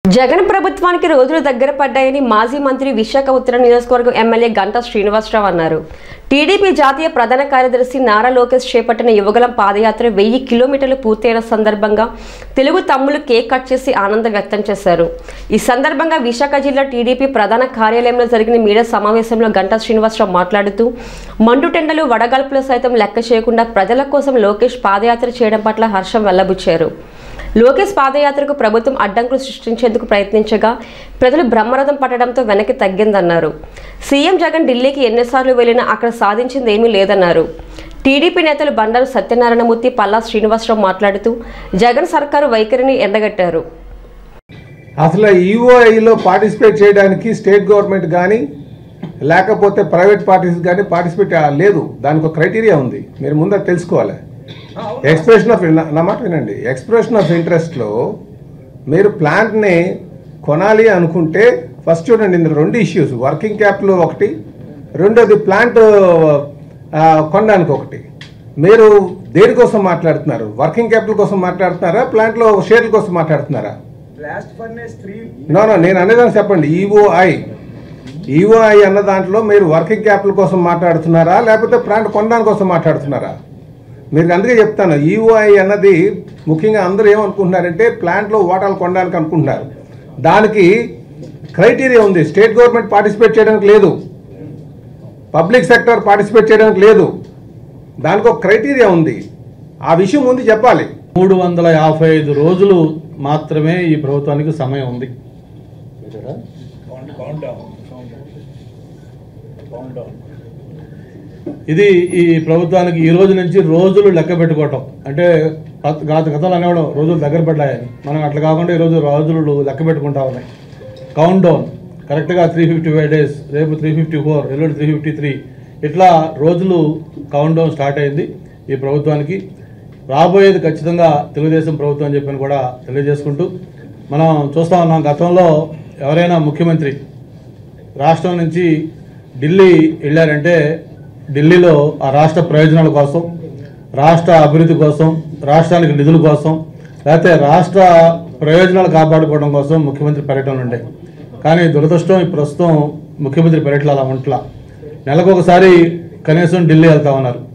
జగన్ ప్రభుత్వానికి రోజులు దగ్గర పడ్డాయని మాజీ మంత్రి విశాఖ ఉత్తర నియోజకవర్గం ఎమ్మెల్యే గంటా శ్రీనివాసరావు అన్నారు టీడీపీ జాతీయ ప్రధాన కార్యదర్శి నారా లోకేష్ చేపట్టిన యువగలం పాదయాత్ర వెయ్యి కిలోమీటర్లు పూర్తయిన సందర్భంగా తెలుగు తమ్ములు కేక్ కట్ చేసి ఆనందం వ్యక్తం చేశారు ఈ సందర్భంగా విశాఖ జిల్లా టీడీపీ ప్రధాన కార్యాలయంలో జరిగిన మీడియా సమావేశంలో గంటా శ్రీనివాసరావు మాట్లాడుతూ మండుటెండలు వడగాల్పులు సైతం లెక్క చేయకుండా ప్రజల కోసం లోకేష్ పాదయాత్ర చేయడం పట్ల హర్షం వెల్లబుచ్చారు లోకేష్ పాదయాత్రకు ప్రభుత్వం అడ్డంకులు సృష్టించేందుకు ప్రయత్నించగా ప్రజలు బ్రహ్మరథం పట్టడంతో వెనక్కి తగ్గిందన్నారు సీఎం జగన్ ఢిల్లీకి ఎన్నిసార్లు వెళ్ళినా అక్కడ సాధించింది ఏమీ లేదన్నారు టీడీపీ నేతలు బండారు సత్యనారాయణమూర్తి పల్లా శ్రీనివాసరావు మాట్లాడుతూ జగన్ సర్కారు వైఖరిని ఎండగట్టారు అసలు ఈఓఐలో పార్టిసిపేట్ చేయడానికి స్టేట్ గవర్నమెంట్ కానీ లేకపోతే ప్రైవేట్ పార్టీస్ కానీ పార్టిసిపేట్ లేదు దానికి ఒక క్రైటీరియా ఉంది మీరు ముందర తెలుసుకోవాలి ఎక్స్ప్రెషన్ ఆఫ్ నా మాట వినండి ఎక్స్ప్రెషన్ ఆఫ్ ఇంట్రెస్ట్లో మీరు ప్లాంట్ని కొనాలి అనుకుంటే ఫస్ట్ చూడండి ఇందులో రెండు ఇష్యూస్ వర్కింగ్ క్యాపిటల్ ఒకటి రెండోది ప్లాంట్ ఆ, కొనడానికి ఒకటి మీరు దేనికోసం మాట్లాడుతున్నారు వర్కింగ్ క్యాపిటల్ కోసం మాట్లాడుతున్నారా ప్లాంట్లో షేర్ల కోసం మాట్లాడుతున్నారా blast furnace three no no నేను అనేదాన్ని చెప్పండి ఈఓఐ ఈఓఐ అన్న దాంట్లో మీరు వర్కింగ్ క్యాపిటల్ కోసం మాట్లాడుతున్నారా లేకపోతే ప్లాంట్ కొనడానికి కోసం మాట్లాడుతున్నారా మీరు అందుకే చెప్తాను ఈఓఐ అన్నది ముఖ్యంగా అందరూ ఏమనుకుంటున్నారంటే ప్లాంట్లో ఓటాలు కొనడానికి అనుకుంటున్నారు దానికి క్రైటీరియా ఉంది స్టేట్ గవర్నమెంట్ పార్టిసిపేట్ చేయడానికి లేదు పబ్లిక్ సెక్టర్ పార్టిసిపేట్ చేయడానికి లేదు దానికి ఒక క్రైటీరియా ఉంది ఆ విషయం ముందు చెప్పాలి మూడు వందల యాభై ఐదు రోజులు మాత్రమే ఈ ప్రభుత్వానికి సమయం ఉంది కౌంట్ డౌన్ కౌంట్ డౌన్ ఇది ఈ ప్రభుత్వానికి ఈ రోజు నుంచి రోజులు లెక్క పెట్టుకోవటం అంటే గత- గత గతంలో అనేవాడు రోజులు దగ్గర పడ్డాయని మనం అట్లా కాకుండా ఈరోజు రోజులు లెక్క పెట్టుకుంటా ఉన్నాయి కౌంట్ డౌన్ కరెక్ట్గా త్రీ ఫిఫ్టీ ఫైవ్ డేస్ రేపు త్రీ ఫిఫ్టీ ఫోర్ ఎల్లుండి త్రీ ఫిఫ్టీ త్రీ ఇట్లా రోజులు కౌంట్ డౌన్ స్టార్ట్ అయింది ఈ ప్రభుత్వానికి రాబోయేది ఖచ్చితంగా తెలుగుదేశం ప్రభుత్వం అని చెప్పని కూడా తెలియజేసుకుంటూ మనం చూస్తా ఉన్నాం గతంలో ఎవరైనా ముఖ్యమంత్రి రాష్ట్రం నుంచి ఢిల్లీ వెళ్ళారంటే ఢిల్లీలో ఆ రాష్ట్ర ప్రయోజనాల కోసం రాష్ట్ర అభివృద్ధి కోసం రాష్ట్రానికి నిధుల కోసం లేకపోతే రాష్ట్ర ప్రయోజనాలు కాపాడుకోవడం కోసం ముఖ్యమంత్రి పర్యటనలు ఉండే కానీ దురదృష్టం ఈ ప్రస్తుతం ముఖ్యమంత్రి పర్యటనలు అలా ఉంటలా నెలకు ఒకసారి కనీసం ఢిల్లీ వెళ్తా ఉన్నారు